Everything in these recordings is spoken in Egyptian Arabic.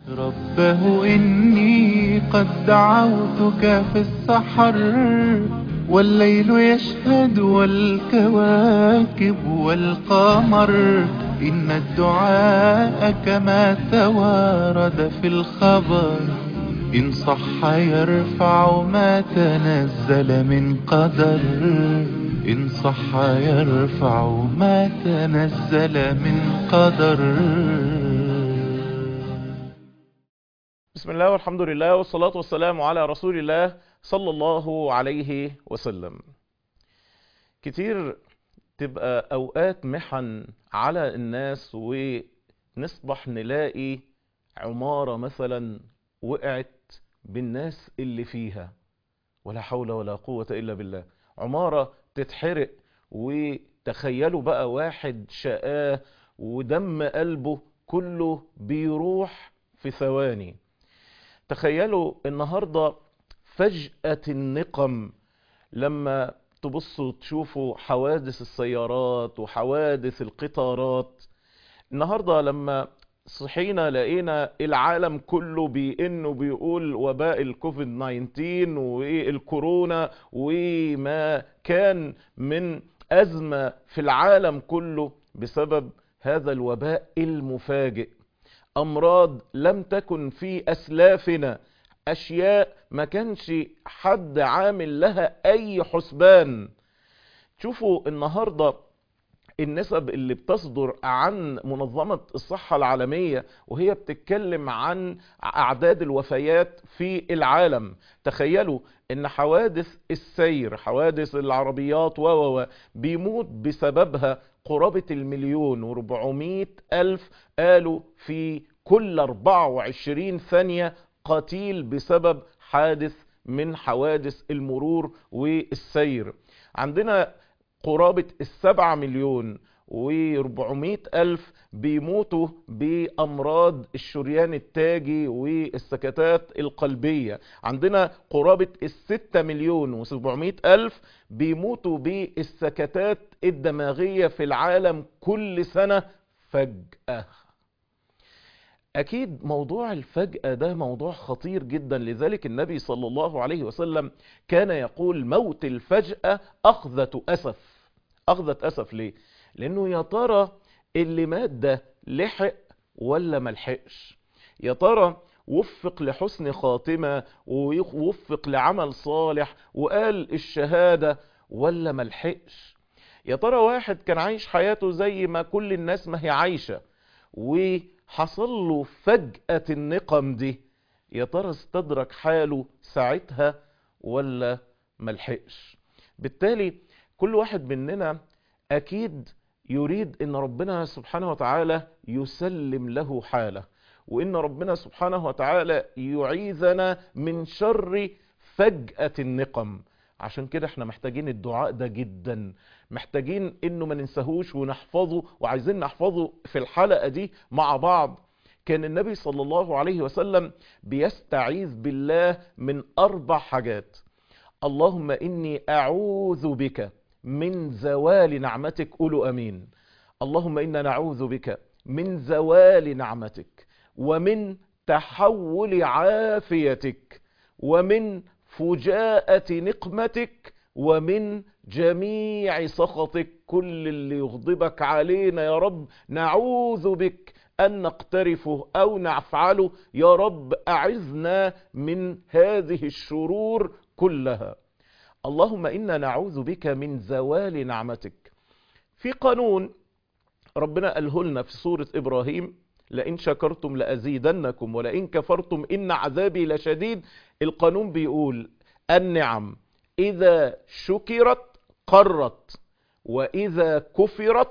ربه إني قد دعوتك في السحر والليل يشهد والكواكب والقمر إن الدعاء كما توارد في الخبر إن صح يرفع ما تنزل من قدر إن صح يرفع ما تنزل من قدر بسم الله والحمد لله والصلاة والسلام على رسول الله صلى الله عليه وسلم كتير تبقى أوقات محن على الناس ونصبح نلاقي عمارة مثلا وقعت بالناس اللي فيها ولا حول ولا قوة إلا بالله عمارة تتحرق وتخيلوا بقى واحد شقاه ودم قلبه كله بيروح في ثواني تخيلوا النهاردة فجأة النقم لما تبصوا تشوفوا حوادث السيارات وحوادث القطارات النهاردة لما صحينا لقينا العالم كله بيئن بيقول وباء الكوفيد 19 والكورونا وما كان من أزمة في العالم كله بسبب هذا الوباء المفاجئ أمراض لم تكن في أسلافنا أشياء ما كانش حد عامل لها أي حسبان شوفوا النهاردة النسب اللي بتصدر عن منظمة الصحة العالمية وهي بتتكلم عن أعداد الوفيات في العالم تخيلوا ان حوادث السير حوادث العربيات و بيموت بسببها قرابة المليون وربعمائة ألف قالوا في كل 24 ثانية قتيل بسبب حادث من حوادث المرور والسير عندنا قرابة السبعة مليون وربعمائة ألف بيموتوا بأمراض الشريان التاجي والسكتات القلبية عندنا قرابة الستة مليون وسبعمائة ألف بيموتوا بالسكتات الدماغية في العالم كل سنة فجأة أكيد موضوع الفجأة ده موضوع خطير جدا لذلك النبي صلى الله عليه وسلم كان يقول موت الفجأة أخذة أسف أخذة أسف ليه؟ لأنه يا ترى اللي مات ده لحق ولا ملحقش يا ترى وفق لحسن خاتمة ووفق لعمل صالح وقال الشهادة ولا ملحقش يا ترى واحد كان عايش حياته زي ما كل الناس ما هي عايشة وحصل له فجأة النقم دي يا ترى استدرك حاله ساعتها ولا ملحقش بالتالي كل واحد مننا أكيد يريد ان ربنا سبحانه وتعالى يسلم له حاله وان ربنا سبحانه وتعالى يعيذنا من شر فجأة النقم عشان كده احنا محتاجين الدعاء ده جدا محتاجين انه ما ننساهوش ونحفظه وعايزين نحفظه في الحلقة دي مع بعض كان النبي صلى الله عليه وسلم بيستعيذ بالله من اربع حاجات اللهم اني اعوذ بك من زوال نعمتك قولوا امين اللهم انا نعوذ بك من زوال نعمتك ومن تحول عافيتك ومن فجاءة نقمتك ومن جميع سخطك كل اللي يغضبك علينا يا رب نعوذ بك أن نقترفه أو نفعله يا رب أعذنا من هذه الشرور كلها اللهم إنا نعوذ بك من زوال نعمتك في قانون ربنا قاله لنا في سورة إبراهيم لئن شكرتم لأزيدنكم ولئن كفرتم إن عذابي لشديد القانون بيقول النعم إذا شكرت قرت وإذا كفرت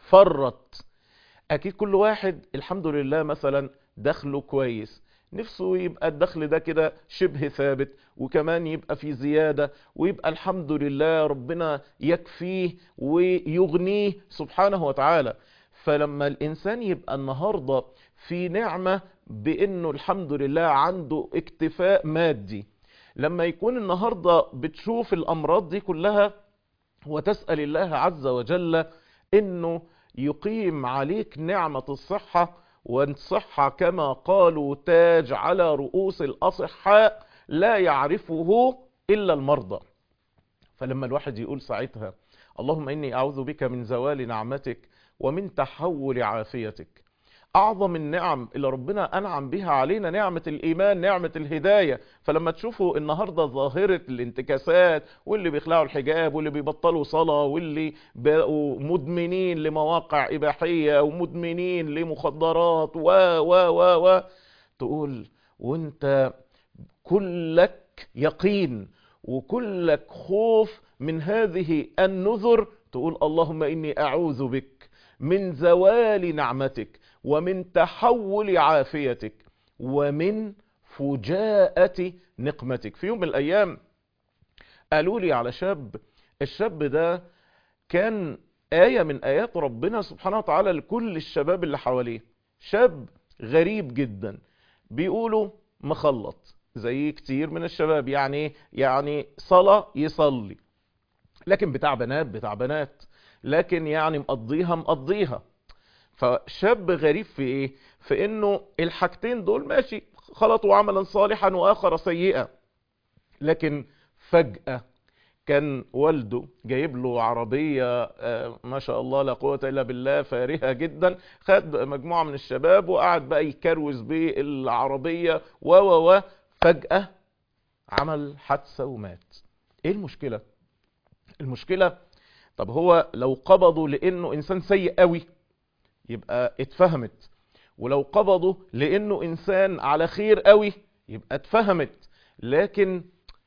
فرت أكيد كل واحد الحمد لله مثلا دخله كويس نفسه يبقى الدخل ده كده شبه ثابت وكمان يبقى في زيادة ويبقى الحمد لله ربنا يكفيه ويغنيه سبحانه وتعالى فلما الإنسان يبقى النهاردة في نعمة بأنه الحمد لله عنده اكتفاء مادي لما يكون النهاردة بتشوف الأمراض دي كلها وتسأل الله عز وجل أنه يقيم عليك نعمة الصحة والصحة كما قالوا تاج على رؤوس الأصحاء لا يعرفه إلا المرضى فلما الواحد يقول ساعتها اللهم إني أعوذ بك من زوال نعمتك ومن تحول عافيتك أعظم النعم اللي ربنا أنعم بها علينا نعمة الإيمان نعمة الهداية فلما تشوفوا النهاردة ظاهرة الانتكاسات واللي بيخلعوا الحجاب واللي بيبطلوا صلاة واللي بقوا مدمنين لمواقع إباحية ومدمنين لمخدرات و و و و تقول وانت كلك يقين وكلك خوف من هذه النذر تقول اللهم إني أعوذ بك من زوال نعمتك ومن تحول عافيتك ومن فجاءة نقمتك في يوم من الأيام قالوا لي على شاب الشاب ده كان آية من آيات ربنا سبحانه وتعالى لكل الشباب اللي حواليه شاب غريب جدا بيقولوا مخلط زي كتير من الشباب يعني يعني صلاة يصلي لكن بتاع بنات بتاع بنات لكن يعني مقضيها مقضيها فشاب غريب في ايه في انه الحاجتين دول ماشي خلطوا عملا صالحا واخر سيئا لكن فجأة كان والده جايب له عربية آه، ما شاء الله لا قوة الا بالله فارهة جدا خد مجموعة من الشباب وقعد بقى يكروز بالعربية و و و فجأة عمل حادثة ومات ايه المشكلة المشكلة طب هو لو قبضوا لانه انسان سيء قوي يبقى اتفهمت ولو قبضوا لانه انسان على خير قوي يبقى اتفهمت لكن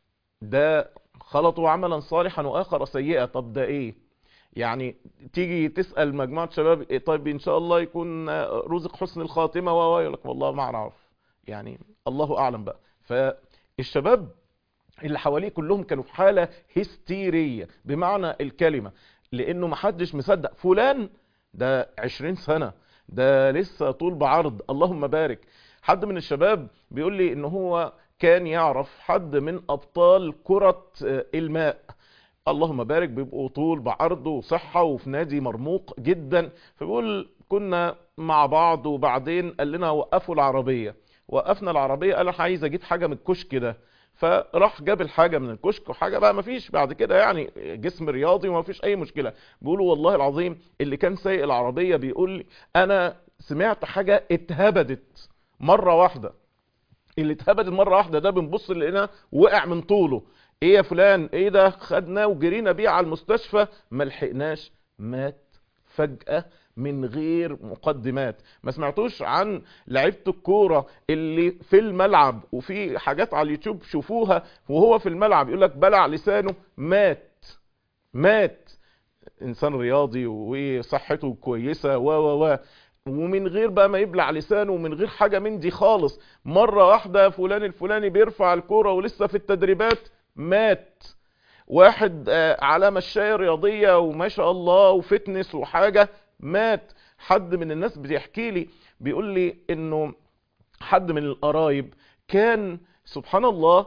ده خلطوا عملا صالحا واخر سيئا طب ده ايه يعني تيجي تسأل مجموعة شباب إيه طيب ان شاء الله يكون رزق حسن الخاتمة و يقول لك والله ما اعرف يعني الله اعلم بقى فالشباب اللي حواليه كلهم كانوا في حالة هستيرية بمعنى الكلمة لانه محدش مصدق فلان ده عشرين سنة ده لسه طول بعرض اللهم بارك حد من الشباب بيقول لي ان هو كان يعرف حد من ابطال كرة الماء اللهم بارك بيبقوا طول بعرض وصحة وفي نادي مرموق جدا فبيقول كنا مع بعض وبعدين قال لنا وقفوا العربية وقفنا العربية قال انا عايز اجيب حاجة من الكشك ده فراح جاب الحاجة من الكشك وحاجة بقى مفيش بعد كده يعني جسم رياضي ومفيش اي مشكلة بيقولوا والله العظيم اللي كان سايق العربية بيقول لي انا سمعت حاجة اتهبدت مرة واحدة اللي اتهبدت مرة واحدة ده بنبص لقينا وقع من طوله ايه يا فلان ايه ده خدناه وجرينا بيه على المستشفى ما لحقناش مات فجأة من غير مقدمات ما سمعتوش عن لعيبه الكوره اللي في الملعب وفي حاجات على اليوتيوب شوفوها وهو في الملعب يقول لك بلع لسانه مات مات انسان رياضي وصحته كويسه و و و ومن غير بقى ما يبلع لسانه ومن غير حاجه من دي خالص مره واحده فلان الفلاني بيرفع الكوره ولسه في التدريبات مات واحد على مشاية رياضية وما شاء الله وفتنس وحاجة مات حد من الناس بيحكي لي بيقول لي انه حد من القرايب كان سبحان الله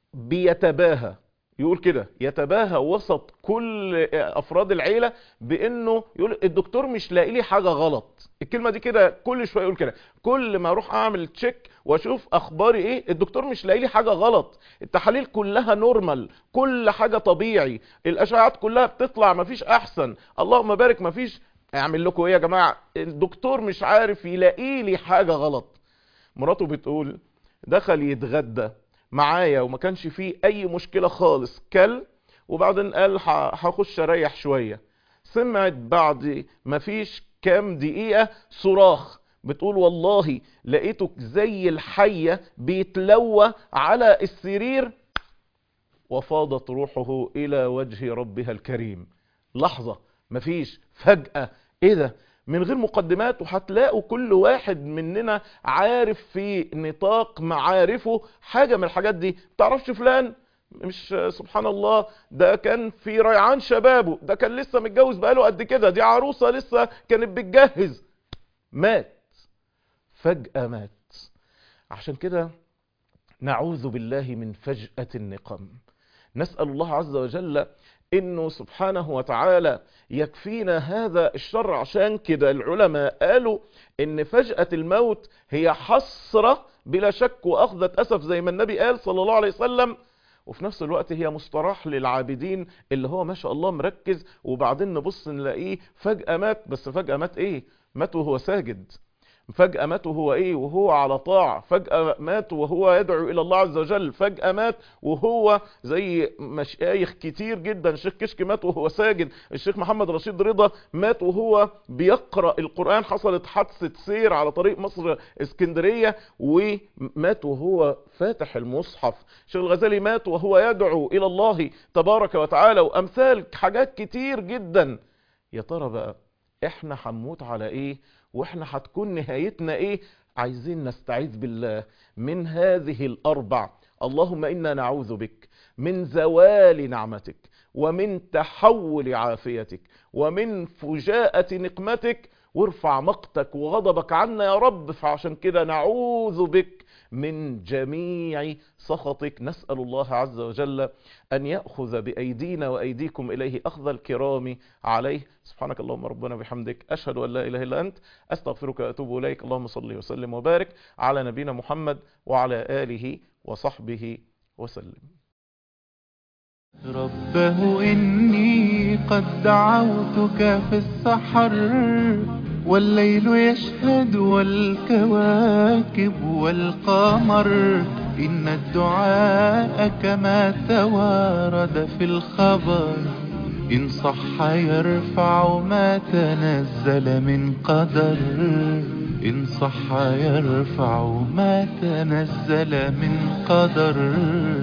بيتباهى يقول كده يتباهى وسط كل افراد العيلة بانه يقول الدكتور مش لاقي لي حاجة غلط الكلمة دي كده كل شوية يقول كده كل ما اروح اعمل تشيك واشوف اخباري ايه الدكتور مش لاقي لي حاجة غلط التحاليل كلها نورمال كل حاجة طبيعي الاشعاعات كلها بتطلع مفيش احسن اللهم بارك مفيش اعمل لكم ايه يا جماعة الدكتور مش عارف يلاقي لي حاجة غلط مراته بتقول دخل يتغدى معايا وما كانش فيه اي مشكلة خالص كل وبعدين قال هخش اريح شوية سمعت بعد ما فيش كام دقيقة صراخ بتقول والله لقيته زي الحية بيتلوى على السرير وفاضت روحه الى وجه ربها الكريم لحظة مفيش فجأة ايه ده من غير مقدمات وهتلاقوا كل واحد مننا عارف في نطاق معارفه حاجة من الحاجات دي تعرفش فلان مش سبحان الله ده كان في ريعان شبابه ده كان لسه متجوز بقاله قد كده دي عروسة لسه كانت بتجهز مات فجأة مات عشان كده نعوذ بالله من فجأة النقم نسأل الله عز وجل انه سبحانه وتعالى يكفينا هذا الشر عشان كده العلماء قالوا ان فجأة الموت هي حسرة بلا شك واخذة اسف زي ما النبي قال صلى الله عليه وسلم وفي نفس الوقت هي مستراح للعابدين اللي هو ما شاء الله مركز وبعدين نبص نلاقيه فجأة مات بس فجأة مات ايه مات وهو ساجد فجأة مات وهو ايه وهو على طاعة فجأة مات وهو يدعو الى الله عز وجل فجأة مات وهو زي مشايخ كتير جدا الشيخ كشك مات وهو ساجد الشيخ محمد رشيد رضا مات وهو بيقرأ القرآن حصلت حادثة سير على طريق مصر اسكندرية ومات وهو فاتح المصحف الشيخ الغزالي مات وهو يدعو الى الله تبارك وتعالى وامثال حاجات كتير جدا يا ترى بقى احنا هنموت على ايه واحنا هتكون نهايتنا ايه عايزين نستعيذ بالله من هذه الاربع اللهم انا نعوذ بك من زوال نعمتك ومن تحول عافيتك ومن فجاءة نقمتك وارفع مقتك وغضبك عنا يا رب فعشان كده نعوذ بك من جميع سخطك نسأل الله عز وجل أن يأخذ بأيدينا وأيديكم إليه أخذ الكرام عليه سبحانك اللهم ربنا بحمدك أشهد أن لا إله إلا أنت أستغفرك وأتوب إليك اللهم صل وسلم وبارك على نبينا محمد وعلى آله وصحبه وسلم ربه إني قد دعوتك في السحر والليل يشهد والكواكب والقمر إن الدعاء كما توارد في الخبر إن صح يرفع ما تنزل من قدر إن صح يرفع ما تنزل من قدر